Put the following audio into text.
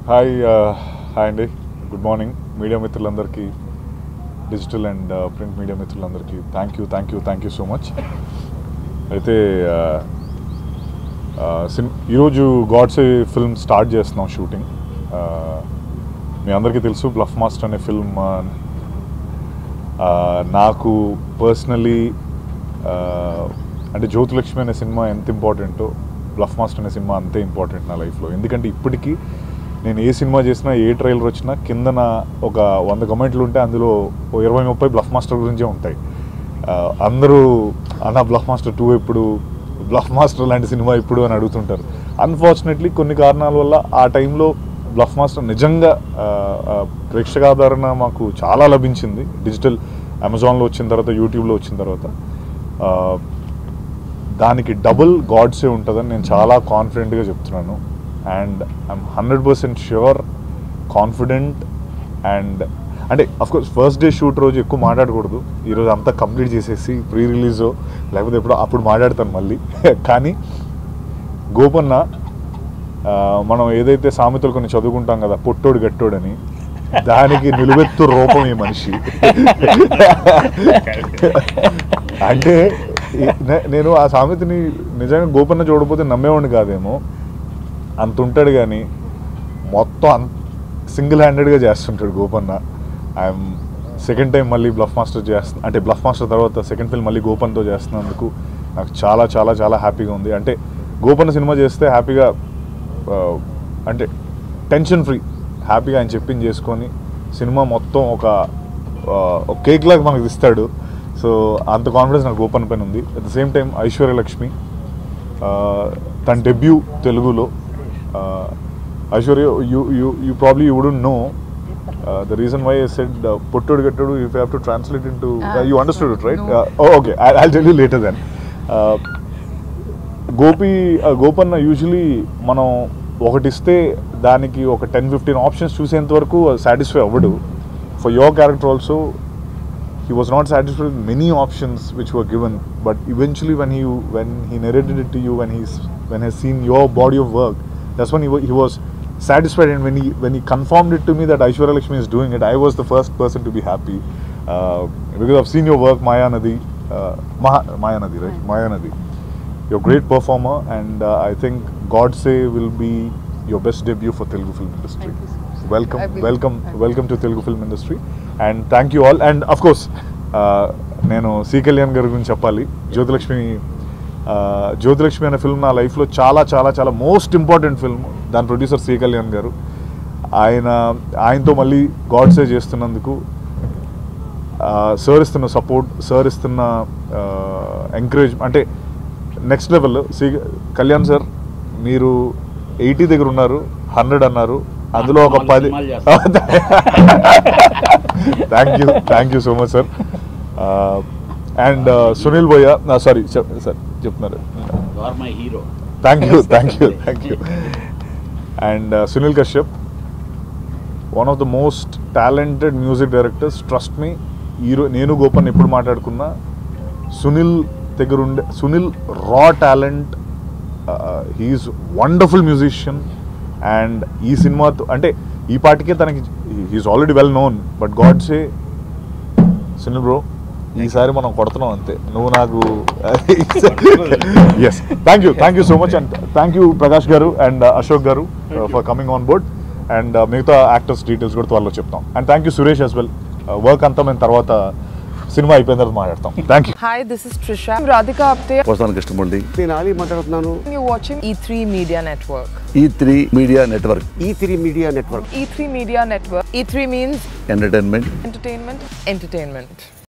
Hi hi అండి good morning media మిత్రులందరికీ digital and print media మిత్రులందరికీ thank you thank you thank you so much అయితే uh, uh, సిన్ ఈరోజు Godse film start చేస్తున్నాం షూటింగ్ మీ అందరికీ తెలుసు బ్లఫ్ మాస్టర్ అనే ఫిల్మ్ నాకు పర్సనలీ అంటే జ్యోతిలక్ష్మి అనే సినిమా ఎంత ఇంపార్టెంటో బ్లఫ్ మాస్టర్ అనే సినిమా అంతే ఇంపార్టెంట్ నా లైఫ్లో ఎందుకంటే ఇప్పటికీ నేను ఏ సినిమా చేసినా ఏ ట్రైలర్ వచ్చినా కిందన ఒక వంద కమెంట్లు ఉంటే అందులో ఓ ఇరవై ముప్పై బ్లఫ్ మాస్టర్ గురించే ఉంటాయి ఆ, అందరూ అన్న బ్లఫ్ మాస్టర్ టూ ఎప్పుడు బ్లఫ్ మాస్టర్ లాంటి సినిమా ఇప్పుడు అని అడుగుతుంటారు అన్ఫార్చునేట్లీ కొన్ని కారణాల వల్ల ఆ టైంలో బ్లఫ్ మాస్టర్ నిజంగా ఆ, ఆ, ప్రేక్షకాదరణ మాకు చాలా లభించింది డిజిటల్ అమెజాన్లో వచ్చిన తర్వాత యూట్యూబ్లో వచ్చిన తర్వాత ఆ, దానికి డబుల్ గాడ్సే ఉంటుందని నేను చాలా కాన్ఫిడెంట్గా చెప్తున్నాను and I'm hundred percent sure confident and అంటే అఫ్కోర్స్ ఫస్ట్ డే షూట్ రోజు ఎక్కువ మాట్లాడకూడదు ఈరోజు అంతా కంప్లీట్ చేసేసి ప్రీ రిలీజో లేకపోతే ఎప్పుడో అప్పుడు మాట్లాడతాను మళ్ళీ కానీ గోపన్న ఆ, మనం ఏదైతే సామెతలు కొన్ని చదువుకుంటాం కదా పొట్టోడు గట్టోడని దానికి నిలువెత్తు రూపం ఈ మనిషి అంటే ఈ- నే- నేను ఆ సామెతని నిజంగా గోపన్న చూడకపోతే నమ్మేవాడిని కాదేమో అంత ఉంటాడు కానీ మొత్తం అంత సింగిల్ హ్యాండెడ్గా చేస్తుంటాడు గోపన్న ఐఎమ్ సెకండ్ టైం మళ్ళీ బ్లఫ్ మాస్టర్ చేస్తున్నా అంటే బ్లఫ్ మాస్టర్ తర్వాత సెకండ్ ఫిల్మ్ మళ్ళీ గోపన్తో చేస్తున్నందుకు నాకు చాలా చాలా చాలా హ్యాపీగా ఉంది అంటే గోపన్న సినిమా చేస్తే హ్యాపీగా ఆ, అంటే టెన్షన్ ఫ్రీ హ్యాపీగా ఆయన చెప్పింది చేసుకొని సినిమా మొత్తం ఒక ఆ, ఒక కేక్ లాగా మనకు ఇస్తాడు సో అంత కాన్ఫిడెన్స్ నాకు గోపన్ పైన ఉంది at the same time Aishwarya Lakshmi ఆ, తన డెబ్యూ తెలుగులో ఆ, Aishwarya you you you probably you wouldn't know the reason why I said పొట్టుడు గట్టుడు if have to translate into Ah, you understood it right no. Okay I tell you later then Gopi Gopanna usually మనం ఒకటి ఇస్తే దానికి ఒక ten fifteen options చూసేంత వరకు satisfy అవ్వడు for your character also he was not satisfied with many options which were given but eventually when he when he narrated it to you when he's when he has seen your body of work that's when he, wa- he was satisfied and when he when he confirmed it to me that Aishwarya Lakshmi is doing it I was the first person to be happy uh, because I've seen your work Maya Nadi uh, Maha, Maya Nadi right Maya Nadi you're a great performer and uh, I think God say will be your best debut for Telugu film industry Thank you so much. welcome I will- welcome I will. welcome to Telugu film industry and thank you all and of course నేను C Kalyan గారి గురించి చెప్పాలి జ్యోతిలక్ష్మి ఆ, జ్యోతిలక్ష్మి అనే film నా లైఫ్లో చాలా చాలా చాలా మోస్ట్ ఇంపార్టెంట్ ఫిల్మ్ దాని ప్రొడ్యూసర్ సి కళ్యాణ్ గారు ఆయన ఆయనతో మళ్ళీ గాడ్సే చేస్తున్నందుకు సార్ ఇస్తున్న సపోర్ట్ సార్ ఇస్తున్న ఎంకరేజ్ అంటే next level C Kalyan sir మీరు ఎయిటీ దగ్గర ఉన్నారు హండ్రెడ్ అన్నారు అందులో ఒక నాలుగు పది సినిమాలు thank you thank you so much sir and Sunil Boyya sorry sir చెప్తున్నారు you are my hero thank you thank you thank you and Sunil Kashyap one of the most talented music directors trust మీ ఈరో నేను గోపన్ ఎప్పుడు మాట్లాడుకున్నా సునీల్ దగ్గర ఉండే సునీల్ రా talent he's wonderful musician and ఈ సినిమాతో అంటే ఈ పాటికే తనకి he's already well known but Godse Sunil bro ఈసారి మనం కొడుతున్నాం అంతే నువ్వు నాకు yes thank you thank you so much and thank you Prakash గారు అండ్ అశోక్ గారు for coming on board and మిగతా యాక్టర్స్ డీటెయిల్స్ కూడా త్వరలో చెప్తాం and thank you Suresh as well work అంతా మేము తర్వాత సినిమా అయిపోయిన తర్వాత మాట్లాడతాం thank you Hi, this is Trisha. I'm Radhika Apte. వస్తాను కృష్ణమూర్తి నేను ఆలీ మాట్లాడుతున్నాను You're watching E3 Media Network. E three media network E three media network E3 Media Network. E3 means entertainment entertainment, entertainment.